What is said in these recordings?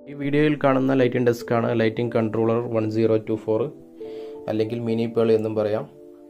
ഈ വീഡിയോയിൽ കാണുന്ന ലൈറ്റിംഗ് ഡെസ്ക്കാണ് lighting controller one zero two four അല്ലെങ്കിൽ മിനി പേൾ എന്നും പറയാം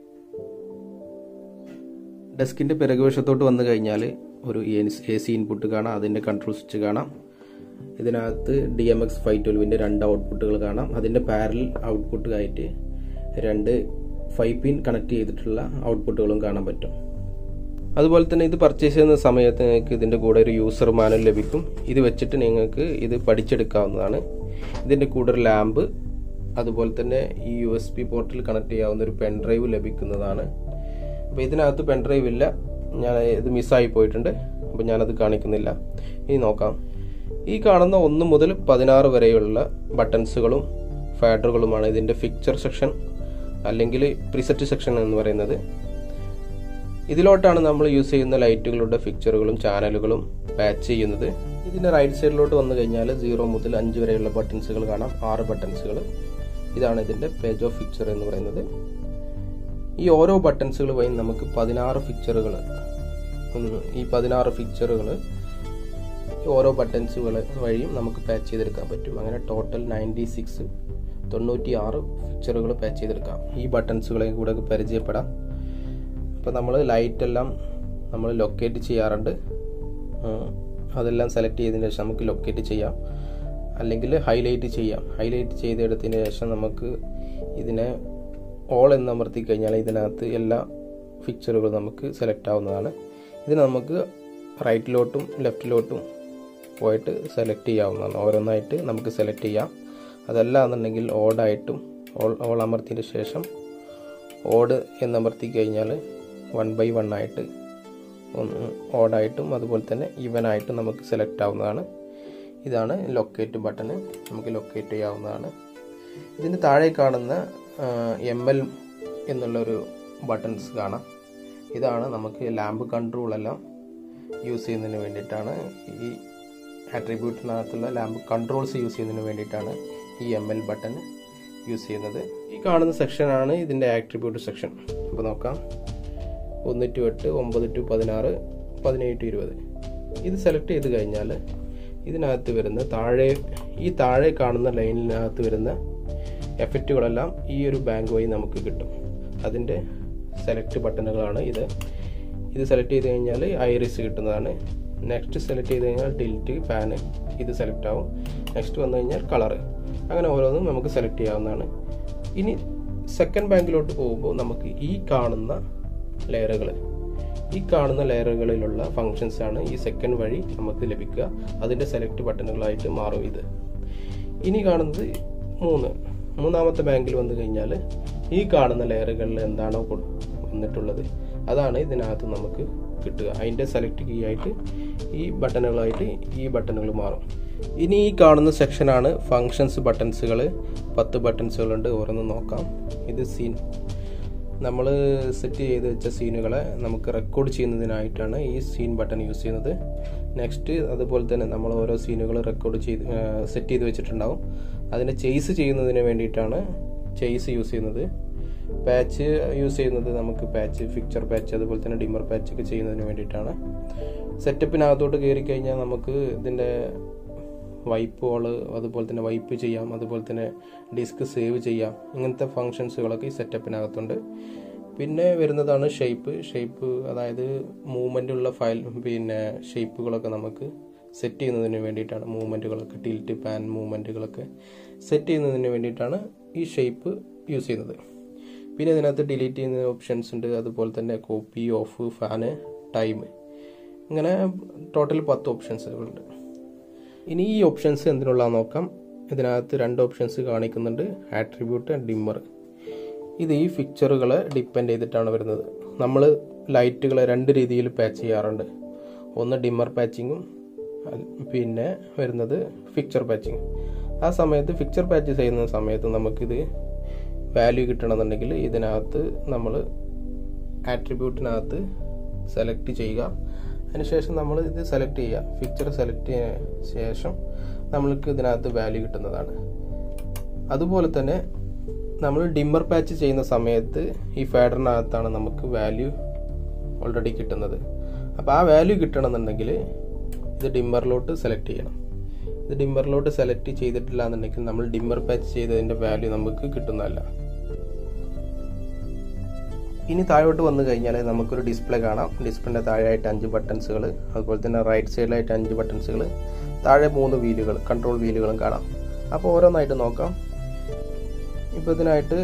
ഡെസ്കിൻ്റെ പിറകുവശത്തോട്ട് വന്നു കഴിഞ്ഞാൽ ഒരു എ സി ഇൻപുട്ട് കാണാം അതിൻ്റെ കൺട്രോൾ സ്വിച്ച് കാണാം ഇതിനകത്ത് ഡി എം എക്സ് ഫൈവ് ട്വൽവിൻ്റെ രണ്ട് ഔട്ട്പുട്ടുകൾ കാണാം അതിൻ്റെ പാരൽ ഔട്ട്പുട്ട് ആയിട്ട് രണ്ട് ഫൈവ് പിൻ കണക്ട് ചെയ്തിട്ടുള്ള ഔട്ട്പുട്ടുകളും കാണാൻ പറ്റും അതുപോലെ തന്നെ ഇത് പർച്ചേസ് ചെയ്യുന്ന സമയത്ത് നിങ്ങൾക്ക് ഇതിൻ്റെ കൂടെ ഒരു യൂസർ മാനുവൽ ലഭിക്കും ഇത് വെച്ചിട്ട് നിങ്ങൾക്ക് ഇത് പഠിച്ചെടുക്കാവുന്നതാണ് ഇതിൻ്റെ കൂടെ ഒരു ലാമ്പ് അതുപോലെ തന്നെ ഈ യു എസ് പി പോർട്ടിൽ കണക്ട് ചെയ്യാവുന്ന ഒരു പെൻ ഡ്രൈവ് ലഭിക്കുന്നതാണ് അപ്പോൾ ഇതിനകത്ത് പെൻ ഡ്രൈവ് ഇല്ല ഞാൻ ഇത് മിസ്സായി പോയിട്ടുണ്ട് അപ്പോൾ ഞാനത് കാണിക്കുന്നില്ല ഇനി നോക്കാം ഈ കാണുന്ന ഒന്ന് മുതൽ പതിനാറ് വരെയുള്ള ബട്ടൺസുകളും ഫാഡറുകളുമാണ് ഇതിൻ്റെ ഫിക്ചർ സെക്ഷൻ അല്ലെങ്കിൽ പ്രിസെറ്റ് സെക്ഷൻ എന്ന് പറയുന്നത് ഇതിലോട്ടാണ് നമ്മൾ യൂസ് ചെയ്യുന്ന ലൈറ്റുകളുടെ ഫിക്ചറുകളും ചാനലുകളും പാച്ച് ചെയ്യുന്നത് ഇതിൻ്റെ റൈറ്റ് സൈഡിലോട്ട് വന്നു കഴിഞ്ഞാൽ സീറോ മുതൽ അഞ്ച് വരെയുള്ള ബട്ടൺസുകൾ കാണാം ആറ് ബട്ടൺസുകൾ ഇതാണ് ഇതിൻ്റെ പേജ് ഓഫ് ഫിക്ചർ എന്ന് പറയുന്നത് ഈ ഓരോ ബട്ടൺസുകൾ വഴി നമുക്ക് പതിനാറ് ഫിക്ചറുകൾ ഈ പതിനാറ് ഫിക്ചറുകൾ ഓരോ ബട്ടൺസുകൾ വഴിയും നമുക്ക് പാച്ച് ചെയ്തെടുക്കാൻ പറ്റും അങ്ങനെ ടോട്ടൽ നയൻറ്റി സിക്സ് തൊണ്ണൂറ്റി ആറ് ഫിക്ചറുകൾ പാച്ച് ചെയ്തെടുക്കാം ഈ ബട്ടൺസുകളെ കൂടെ പരിചയപ്പെടാം ഇപ്പോൾ നമ്മൾ ലൈറ്റ് എല്ലാം നമ്മൾ ലൊക്കേറ്റ് ചെയ്യാറുണ്ട് അതെല്ലാം സെലക്ട് ചെയ്തതിന് ശേഷം നമുക്ക് ലൊക്കേറ്റ് ചെയ്യാം അല്ലെങ്കിൽ ഹൈലൈറ്റ് ചെയ്യാം ഹൈലൈറ്റ് ചെയ്തെടുത്തതിന് ശേഷം നമുക്ക് ഇതിനെ ഓൾ എന്ന് അമർത്തി കഴിഞ്ഞാൽ ഇതിനകത്ത് എല്ലാ ഫിക്ചറുകളും നമുക്ക് സെലക്ട് ആവുന്നതാണ് ഇത് നമുക്ക് റൈറ്റിലോട്ടും ലെഫ്റ്റിലോട്ടും പോയിട്ട് സെലക്ട് ചെയ്യാവുന്നതാണ് ഓരോന്നായിട്ട് നമുക്ക് സെലക്ട് ചെയ്യാം അതല്ല എന്നുണ്ടെങ്കിൽ ഓടായിട്ടും ഓൾ ഓൾ അമർത്തിയതിന് ശേഷം ഓഡ് എന്നമർത്തി കഴിഞ്ഞാൽ വൺ ബൈ വൺ ആയിട്ട് ഓടായിട്ടും അതുപോലെ തന്നെ ഈവനായിട്ടും നമുക്ക് സെലക്ട് ആവുന്നതാണ് ഇതാണ് ലൊക്കേറ്റ് ബട്ടണ് നമുക്ക് ലൊക്കേറ്റ് ചെയ്യാവുന്നതാണ് ഇതിന് താഴെ കാണുന്ന എം എൽ എന്നുള്ളൊരു ബട്ടൺസ് കാണാം ഇതാണ് നമുക്ക് ലാമ്പ് കൺട്രോളെല്ലാം യൂസ് ചെയ്യുന്നതിന് വേണ്ടിയിട്ടാണ് ഈ ആട്രിബ്യൂട്ടിനകത്തുള്ള ലാമ്പ് കൺട്രോൾസ് യൂസ് ചെയ്യുന്നതിന് വേണ്ടിയിട്ടാണ് ഈ എം എൽ ബട്ടൺ യൂസ് ചെയ്യുന്നത് ഈ കാണുന്ന സെക്ഷനാണ് ഇതിൻ്റെ ആട്രിബ്യൂട്ട് സെക്ഷൻ അപ്പോൾ നോക്കാം ഒന്ന് ടു എട്ട് ഒമ്പത് ടു പതിനാറ് പതിനേഴ് ടു ഇരുപത് ഇത് സെലക്ട് ചെയ്ത് കഴിഞ്ഞാൽ ഇതിനകത്ത് വരുന്ന താഴെ ഈ താഴെ കാണുന്ന ലൈനിനകത്ത് വരുന്ന എഫക്റ്റുകളെല്ലാം ഈ ഒരു ബാങ്ക് വഴി നമുക്ക് കിട്ടും അതിൻ്റെ സെലക്ട് ബട്ടണുകളാണ് ഇത് ഇത് സെലക്ട് ചെയ്ത് കഴിഞ്ഞാൽ ഐറിസ് കിട്ടുന്നതാണ് നെക്സ്റ്റ് സെലക്ട് ചെയ്ത് കഴിഞ്ഞാൽ ടിൽറ്റ് ഫാന് ഇത് സെലക്ട് ആവും നെക്സ്റ്റ് വന്നു കഴിഞ്ഞാൽ കളറ് അങ്ങനെ ഓരോന്നും നമുക്ക് സെലക്ട് ചെയ്യാവുന്നതാണ് ഇനി സെക്കൻഡ് ബാങ്കിലോട്ട് പോകുമ്പോൾ നമുക്ക് ഈ കാണുന്ന ലെയറുകൾ ഈ കാണുന്ന ലെയറുകളിലുള്ള ഫങ്ഷൻസ് ആണ് ഈ സെക്കൻഡ് വഴി നമുക്ക് ലഭിക്കുക അതിൻ്റെ സെലക്ട് ബട്ടണുകളായിട്ട് മാറും ഇത് ഇനി കാണുന്നത് മൂന്ന് മൂന്നാമത്തെ ബാങ്കിൽ വന്നു കഴിഞ്ഞാൽ ഈ കാണുന്ന ലെയറുകളിൽ എന്താണോ വന്നിട്ടുള്ളത് അതാണ് ഇതിനകത്ത് നമുക്ക് കിട്ടുക അതിൻ്റെ സെലക്ട് കീ ആയിട്ട് ഈ ബട്ടണുകളായിട്ട് ഈ ബട്ടണുകൾ മാറും ഇനി ഈ കാണുന്ന സെക്ഷനാണ് ഫങ്ഷൻസ് ബട്ടൺസുകൾ പത്ത് ബട്ടൺസുകളുണ്ട് ഓരോന്ന് നോക്കാം ഇത് സീൻ നമ്മൾ സെറ്റ് ചെയ്ത് വെച്ച സീനുകളെ നമുക്ക് റെക്കോർഡ് ചെയ്യുന്നതിനായിട്ടാണ് ഈ സീൻ ബട്ടൺ യൂസ് ചെയ്യുന്നത് നെക്സ്റ്റ് അതുപോലെ തന്നെ നമ്മൾ ഓരോ സീനുകൾ റെക്കോർഡ് ചെയ്ത് സെറ്റ് ചെയ്ത് വെച്ചിട്ടുണ്ടാവും അതിനെ ചേസ് ചെയ്യുന്നതിന് വേണ്ടിയിട്ടാണ് ചേസ് യൂസ് ചെയ്യുന്നത് പാച്ച് യൂസ് ചെയ്യുന്നത് നമുക്ക് പാച്ച് ഫിക്ചർ പാച്ച് അതുപോലെ തന്നെ ഡിമ്മർ പാച്ച് ഒക്കെ ചെയ്യുന്നതിന് വേണ്ടിയിട്ടാണ് സെറ്റപ്പിനകത്തോട്ട് കയറി കഴിഞ്ഞാൽ നമുക്ക് ഇതിൻ്റെ വൈപ്പ് ഓള് അതുപോലെ തന്നെ വൈപ്പ് ചെയ്യാം അതുപോലെ തന്നെ ഡിസ്ക് സേവ് ചെയ്യാം ഇങ്ങനത്തെ ഫങ്ഷൻസുകളൊക്കെ ഈ സെറ്റപ്പിനകത്തുണ്ട് പിന്നെ വരുന്നതാണ് ഷേപ്പ് ഷേപ്പ് അതായത് മൂവ്മെൻ്റ് ഉള്ള ഫയൽ പിന്നെ ഷേപ്പുകളൊക്കെ നമുക്ക് സെറ്റ് ചെയ്യുന്നതിന് വേണ്ടിയിട്ടാണ് മൂവ്മെൻറ്റുകളൊക്കെ ടിൽറ്റ് പാൻ മൂവ്മെൻറ്റുകളൊക്കെ സെറ്റ് ചെയ്യുന്നതിന് വേണ്ടിയിട്ടാണ് ഈ ഷേപ്പ് യൂസ് ചെയ്യുന്നത് പിന്നെ ഇതിനകത്ത് ഡിലീറ്റ് ചെയ്യുന്ന ഓപ്ഷൻസ് ഉണ്ട് അതുപോലെ തന്നെ കോപ്പി ഓഫ് ഫാന് ടൈം ഇങ്ങനെ ടോട്ടൽ പത്ത് ഓപ്ഷൻസുകളുണ്ട് ഇനി ഈ ഓപ്ഷൻസ് എന്തിനുള്ള നോക്കാം ഇതിനകത്ത് രണ്ട് ഓപ്ഷൻസ് കാണിക്കുന്നുണ്ട് ആട്രിബ്യൂട്ട് ഡിമ്മർ ഇത് ഈ ഫിക്ചറുകളെ ഡിപ്പെൻഡ് ചെയ്തിട്ടാണ് വരുന്നത് നമ്മൾ ലൈറ്റുകളെ രണ്ട് രീതിയിൽ പാച്ച് ചെയ്യാറുണ്ട് ഒന്ന് ഡിമ്മർ പാച്ചിങ്ങും പിന്നെ വരുന്നത് ഫിക്ചർ പാച്ചിങ് ആ സമയത്ത് ഫിക്ചർ പാച്ച് ചെയ്യുന്ന സമയത്ത് നമുക്കിത് വാല്യൂ കിട്ടണമെന്നുണ്ടെങ്കിൽ ഇതിനകത്ത് നമ്മൾ ആട്രിബ്യൂട്ടിനകത്ത് സെലക്ട് ചെയ്യുക അതിനുശേഷം നമ്മൾ ഇത് സെലക്ട് ചെയ്യുക ഫിക്ചർ സെലക്ട് ചെയ്ത ശേഷം നമ്മൾക്ക് ഇതിനകത്ത് വാല്യൂ കിട്ടുന്നതാണ് അതുപോലെ തന്നെ നമ്മൾ ഡിമ്മർ പാച്ച് ചെയ്യുന്ന സമയത്ത് ഈ ഫാഡറിനകത്താണ് നമുക്ക് വാല്യൂ ഓൾറെഡി കിട്ടുന്നത് അപ്പോൾ ആ വാല്യൂ കിട്ടണമെന്നുണ്ടെങ്കിൽ ഇത് ഡിമ്മറിലോട്ട് സെലക്ട് ചെയ്യണം ഇത് ഡിമ്മറിലോട്ട് സെലക്ട് ചെയ്തിട്ടില്ല എന്നുണ്ടെങ്കിൽ നമ്മൾ ഡിമ്മർ പാച്ച് ചെയ്തതിൻ്റെ വാല്യൂ നമുക്ക് കിട്ടുന്നതല്ല ഇനി താഴോട്ട് വന്നു കഴിഞ്ഞാൽ നമുക്കൊരു ഡിസ്പ്ലേ കാണാം ഡിസ്പ്ലേൻ്റെ താഴെയായിട്ട് അഞ്ച് ബട്ടൺസുകൾ അതുപോലെ തന്നെ റൈറ്റ് സൈഡിലായിട്ട് അഞ്ച് ബട്ടൺസുകൾ താഴെ മൂന്ന് വീലുകൾ കൺട്രോൾ വീലുകളും കാണാം അപ്പോൾ ഓരോന്നായിട്ട് നോക്കാം ഇപ്പോൾ ഇതിനായിട്ട്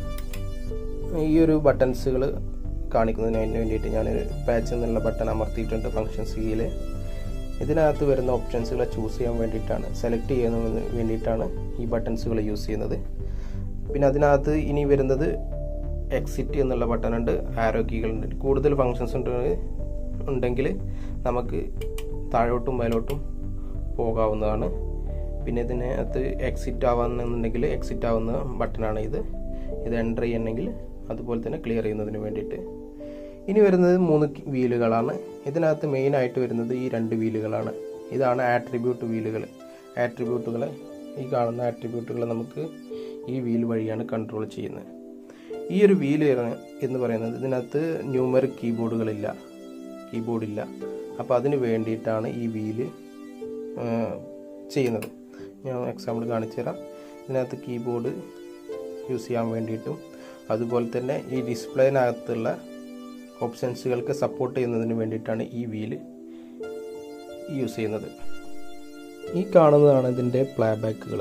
ഈ ഒരു ബട്ടൺസുകൾ കാണിക്കുന്നതിന് വേണ്ടിയിട്ട് ഞാൻ പാച്ച് എന്നുള്ള ബട്ടൺ അമർത്തിയിട്ടുണ്ട് ഫങ്ഷൻസ് കീയിൽ ഇതിനകത്ത് വരുന്ന ഓപ്ഷൻസുകൾ ചൂസ് ചെയ്യാൻ വേണ്ടിയിട്ടാണ് സെലക്ട് ചെയ്യുന്നതിന് വേണ്ടിയിട്ടാണ് ഈ ബട്ടൺസുകൾ യൂസ് ചെയ്യുന്നത് പിന്നെ അതിനകത്ത് ഇനി വരുന്നത് എക്സിറ്റ് എന്നുള്ള ബട്ടൺ ഉണ്ട് ആരോ കീകളുണ്ട് കൂടുതൽ ഫങ്ഷൻസ് ഉണ്ട് ഉണ്ടെങ്കിൽ നമുക്ക് താഴോട്ടും മേലോട്ടും പോകാവുന്നതാണ് പിന്നെ ഇതിനകത്ത് എക്സിറ്റ് ആവാന്നുണ്ടെങ്കിൽ എക്സിറ്റ് ആവുന്ന ബട്ടണാണ് ഇത് ഇത് എൻ്റർ ചെയ്യണമെങ്കിൽ അതുപോലെ തന്നെ ക്ലിയർ ചെയ്യുന്നതിന് വേണ്ടിയിട്ട് ഇനി വരുന്നത് മൂന്ന് വീലുകളാണ് ഇതിനകത്ത് മെയിനായിട്ട് വരുന്നത് ഈ രണ്ട് വീലുകളാണ് ഇതാണ് ആട്രിബ്യൂട്ട് വീലുകൾ ആട്രിബ്യൂട്ടുകൾ ഈ കാണുന്ന ആട്രിബ്യൂട്ടുകൾ നമുക്ക് ഈ വീൽ വഴിയാണ് കൺട്രോൾ ചെയ്യുന്നത് ഈ ഒരു വീല് എന്ന് പറയുന്നത് ഇതിനകത്ത് ന്യൂമറിക് കീബോർഡുകളില്ല കീബോർഡില്ല അപ്പോൾ അതിന് വേണ്ടിയിട്ടാണ് ഈ വീല് ചെയ്യുന്നത് ഞാൻ എക്സാമ്പിൾ കാണിച്ചു തരാം ഇതിനകത്ത് കീബോർഡ് യൂസ് ചെയ്യാൻ വേണ്ടിയിട്ടും അതുപോലെ തന്നെ ഈ ഡിസ്പ്ലേനകത്തുള്ള ഓപ്ഷൻസുകൾക്ക് സപ്പോർട്ട് ചെയ്യുന്നതിന് വേണ്ടിയിട്ടാണ് ഈ വീല് യൂസ് ചെയ്യുന്നത് ഈ കാണുന്നതാണ് ഇതിൻ്റെ പ്ലേ ബാക്കുകൾ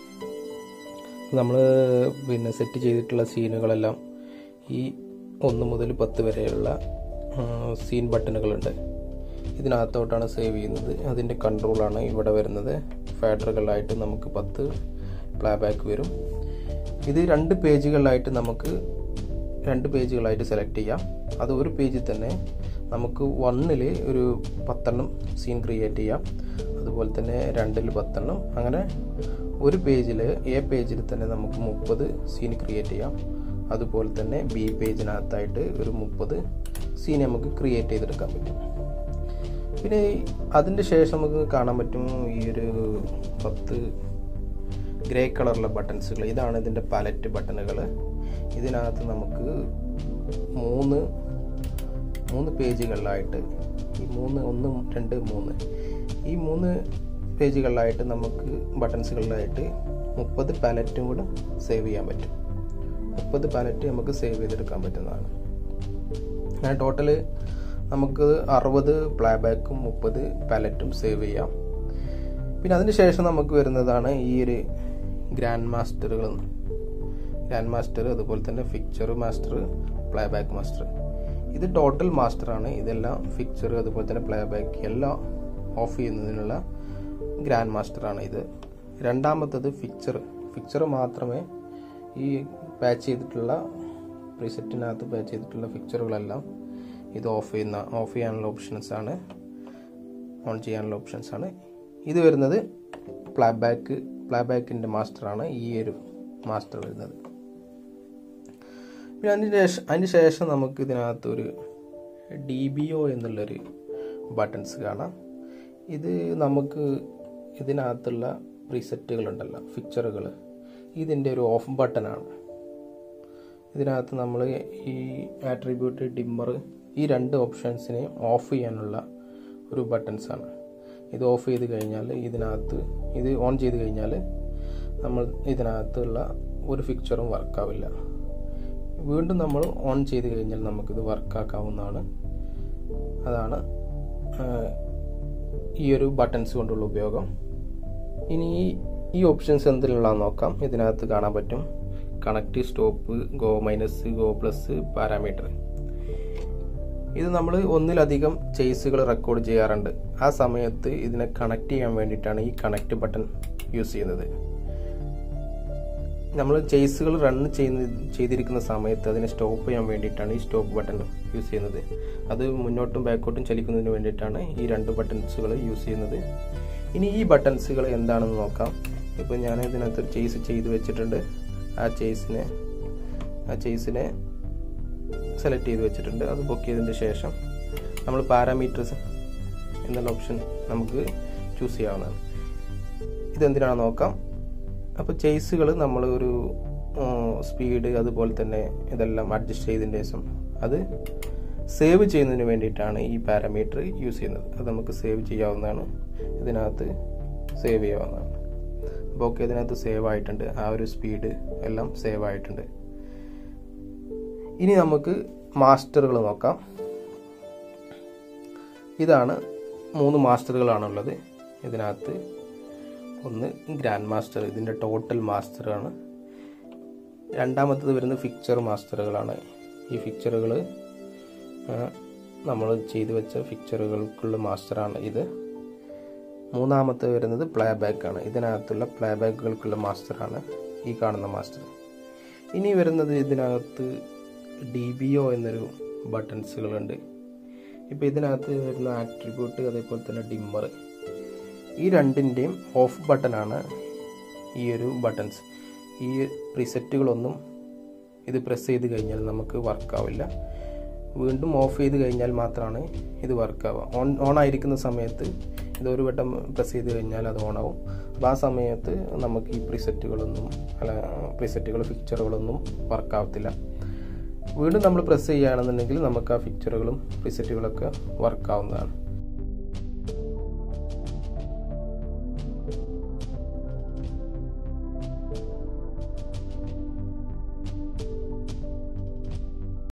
നമ്മൾ പിന്നെ സെറ്റ് ചെയ്തിട്ടുള്ള സീനുകളെല്ലാം ഈ ഒന്ന് മുതൽ പത്ത് വരെയുള്ള സീൻ ബട്ടണുകളുണ്ട് ഇതിനകത്തോട്ടാണ് സേവ് ചെയ്യുന്നത് അതിൻ്റെ കൺട്രോളാണ് ഇവിടെ വരുന്നത് ഫാഡറുകളായിട്ട് നമുക്ക് പത്ത് പ്ലേ ബാക്ക് വരും ഇത് രണ്ട് പേജുകളിലായിട്ട് നമുക്ക് രണ്ട് പേജുകളായിട്ട് സെലക്ട് ചെയ്യാം അത് ഒരു പേജിൽ തന്നെ നമുക്ക് വണ്ണിൽ ഒരു പത്തെണ്ണം സീൻ ക്രിയേറ്റ് ചെയ്യാം അതുപോലെ തന്നെ രണ്ടിൽ പത്തെണ്ണം അങ്ങനെ ഒരു പേജിൽ എ പേജിൽ തന്നെ നമുക്ക് മുപ്പത് സീൻ ക്രിയേറ്റ് ചെയ്യാം അതുപോലെ തന്നെ ബി പേജിനകത്തായിട്ട് ഒരു മുപ്പത് സീൻ നമുക്ക് ക്രിയേറ്റ് ചെയ്തെടുക്കാൻ പറ്റും പിന്നെ അതിൻ്റെ ശേഷം നമുക്ക് കാണാൻ പറ്റും ഈ ഒരു പത്ത് ഗ്രേ കളറിലെ ബട്ടൺസുകൾ ഇതാണ് ഇതിൻ്റെ പാലറ്റ് ബട്ടണുകൾ ഇതിനകത്ത് നമുക്ക് മൂന്ന് മൂന്ന് പേജുകളിലായിട്ട് ഈ മൂന്ന് ഒന്ന് രണ്ട് മൂന്ന് ഈ മൂന്ന് പേജുകളിലായിട്ട് നമുക്ക് ബട്ടൺസുകളിലായിട്ട് മുപ്പത് പാലറ്റും കൂടെ സേവ് ചെയ്യാൻ പറ്റും മുപ്പത് പാലറ്റ് നമുക്ക് സേവ് ചെയ്തെടുക്കാൻ പറ്റുന്നതാണ് അങ്ങനെ ടോട്ടൽ നമുക്ക് അറുപത് പ്ലേ ബാക്കും മുപ്പത് പാലറ്റും സേവ് ചെയ്യാം പിന്നെ അതിന് ശേഷം നമുക്ക് വരുന്നതാണ് ഈ ഒരു ഗ്രാൻഡ് മാസ്റ്ററുകൾ ഗ്രാൻഡ് മാസ്റ്റർ അതുപോലെ തന്നെ fixture master playback master ഇത് ടോട്ടൽ മാസ്റ്ററാണ് ഇതെല്ലാം ഫിക്ചർ അതുപോലെ തന്നെ പ്ലേ ബാക്ക് എല്ലാം ഓഫ് ചെയ്യുന്നതിനുള്ള ഗ്രാൻഡ് മാസ്റ്ററാണ് ഇത് രണ്ടാമത്തത് ഫിക്ചർ ഫിക്ചർ മാത്രമേ ഈ പാച്ച് ചെയ്തിട്ടുള്ള പ്രീസെറ്റിനകത്ത് പാച്ച് ചെയ്തിട്ടുള്ള ഫിക്ചറുകളെല്ലാം ഇത് ഓഫ് ചെയ്യുന്ന ഓഫ് ചെയ്യാനുള്ള ഓപ്ഷൻസ് ആണ് ഓൺ ചെയ്യാനുള്ള ഓപ്ഷൻസ് ആണ് ഇത് വരുന്നത് പ്ലേ ബാക്ക് പ്ലേ ബാക്കിൻ്റെ മാസ്റ്ററാണ് ഈ ഒരു മാസ്റ്റർ വരുന്നത് പിന്നെ അതിന് ശേഷം അതിന് ശേഷം നമുക്ക് ഇതിനകത്തൊരു ഡി ബി ഒ എന്നുള്ളൊരു ബട്ടൺസ് കാണാം ഇത് നമുക്ക് ഇതിനകത്തുള്ള പ്രീസെറ്റുകളുണ്ടല്ലോ ഫിക്ചറുകൾ ഇതിൻ്റെ ഒരു ഓഫ് ബട്ടണാണ് ഇതിനകത്ത് നമ്മൾ ഈ ആട്രിബ്യൂട്ട് ഡിമ്മർ ഈ രണ്ട് ഓപ്ഷൻസിനെ ഓഫ് ചെയ്യാനുള്ള ഒരു ബട്ടൺസാണ് ഇത് ഓഫ് ചെയ്ത് കഴിഞ്ഞാൽ ഇതിനകത്ത് ഇത് ഓൺ ചെയ്ത് കഴിഞ്ഞാൽ നമ്മൾ ഇതിനകത്തുള്ള ഒരു ഫിക്ചറും വർക്കാവില്ല വീണ്ടും നമ്മൾ ഓൺ ചെയ്ത് കഴിഞ്ഞാൽ നമുക്കിത് വർക്കാക്കാവുന്നതാണ് അതാണ് ഈ ഒരു ബട്ടൺസ് കൊണ്ടുള്ള ഉപയോഗം ഇനി ഈ ഓപ്ഷൻസ് എന്തിലുള്ളതെന്ന് നോക്കാം ഇതിനകത്ത് കാണാൻ പറ്റും connect stop go minus go plus parameter ഇത് നമ്മൾ ഒന്നിലധികം ചേസുകൾ റെക്കോർഡ് ചെയ്യാറുണ്ട് ആ സമയത്ത് ഇതിനെ കണക്ട് ചെയ്യാൻ വേണ്ടിയിട്ടാണ് ഈ കണക്ട് ബട്ടൺ യൂസ് ചെയ്യുന്നത് നമ്മൾ ചേസുകൾ റൺ ചെയ്യുന്ന ചെയ്തിരിക്കുന്ന സമയത്ത് അതിനെ സ്റ്റോപ്പ് ചെയ്യാൻ വേണ്ടിയിട്ടാണ് ഈ സ്റ്റോപ്പ് ബട്ടൺ യൂസ് ചെയ്യുന്നത് അത് മുന്നോട്ടും ബാക്കോട്ടും ചലിക്കുന്നതിന് വേണ്ടിയിട്ടാണ് ഈ രണ്ട് ബട്ടൺസുകൾ യൂസ് ചെയ്യുന്നത് ഇനി ഈ ബട്ടൺസുകൾ എന്താണെന്ന് നോക്കാം ഇപ്പോൾ ഞാൻ ഇതിനകത്ത് ഒരു ചേസ് ചെയ്ത് വെച്ചിട്ടുണ്ട് ആ ചേസിനെ ആ ചേസിനെ സെലക്ട് ചെയ്ത് വെച്ചിട്ടുണ്ട് അത് ബുക്ക് ചെയ്തതിന് ശേഷം നമ്മൾ പാരാമീറ്റേഴ്സ് എന്നുള്ള ഓപ്ഷൻ നമുക്ക് ചൂസ് ചെയ്യാവുന്നതാണ് ഇതെന്തിനാണെന്ന് നോക്കാം അപ്പോൾ ചേസുകൾ നമ്മൾ ഒരു സ്പീഡ് അതുപോലെ തന്നെ ഇതെല്ലാം അഡ്ജസ്റ്റ് ചെയ്തതിന് ശേഷം അത് സേവ് ചെയ്യുന്നതിന് വേണ്ടിയിട്ടാണ് ഈ പാരാമീറ്റർ യൂസ് ചെയ്യുന്നത് അത് നമുക്ക് സേവ് ചെയ്യാവുന്നതാണ് ഇതിനകത്ത് സേവ് ചെയ്യാവുന്നതാണ് അപ്പോൾ ഓക്കെ ഇതിനകത്ത് സേവ് ആയിട്ടുണ്ട് ആ ഒരു സ്പീഡ് എല്ലാം സേവ് ആയിട്ടുണ്ട് ഇനി നമുക്ക് മാസ്റ്ററുകൾ നോക്കാം ഇതാണ് മൂന്ന് മാസ്റ്ററുകളാണുള്ളത് ഇതിനകത്ത് ഒന്ന് ഗ്രാൻഡ് മാസ്റ്റർ ഇതിൻ്റെ ടോട്ടൽ മാസ്റ്ററാണ് രണ്ടാമത്തത് വരുന്നത് ഫിക്ചർ മാസ്റ്ററുകളാണ് ഈ ഫിക്ചറുകൾ നമ്മൾ ചെയ്തു വെച്ച ഫിക്ചറുകൾക്കുള്ള മാസ്റ്ററാണ് ഇത് മൂന്നാമത്തെ വരുന്നത് പ്ലേ ബാക്കാണ് ഇതിനകത്തുള്ള പ്ലേ ബാക്കുകൾക്കുള്ള മാസ്റ്ററാണ് ഈ കാണുന്ന മാസ്റ്റർ ഇനി വരുന്നത് ഇതിനകത്ത് ഡി ബി ഒ എന്നൊരു ബട്ടൺസുകളുണ്ട് ഇപ്പോൾ ഇതിനകത്ത് വരുന്ന ആട്രിബ്യൂട്ട് അതേപോലെ തന്നെ ഡിമ്മർ ഈ രണ്ടിൻ്റെയും ഓഫ് ബട്ടണാണ് ഈ ഒരു ബട്ടൺസ് ഈ പ്രിസെറ്റുകളൊന്നും ഇത് പ്രസ് ചെയ്ത് കഴിഞ്ഞാൽ നമുക്ക് വർക്കാവില്ല വീണ്ടും ഓഫ് ചെയ്ത് കഴിഞ്ഞാൽ മാത്രമാണ് ഇത് വർക്കാവുക ഓൺ ഓൺ ആയിരിക്കുന്ന സമയത്ത് ഇത് ഒരു വട്ടം പ്രസ് ചെയ്ത് കഴിഞ്ഞാൽ അത് ഓണാവും അപ്പോൾ ആ സമയത്ത് നമുക്ക് ഈ പ്രിസെറ്റുകളൊന്നും അല്ല പ്രിസെറ്റുകൾ ഫിക്ചറുകളൊന്നും വർക്കാവത്തില്ല വീണ്ടും നമ്മൾ പ്രസ് ചെയ്യുകയാണെന്നുണ്ടെങ്കിൽ നമുക്ക് ആ ഫിക്ചറുകളും പ്രിസെറ്റുകളൊക്കെ വർക്കാവുന്നതാണ്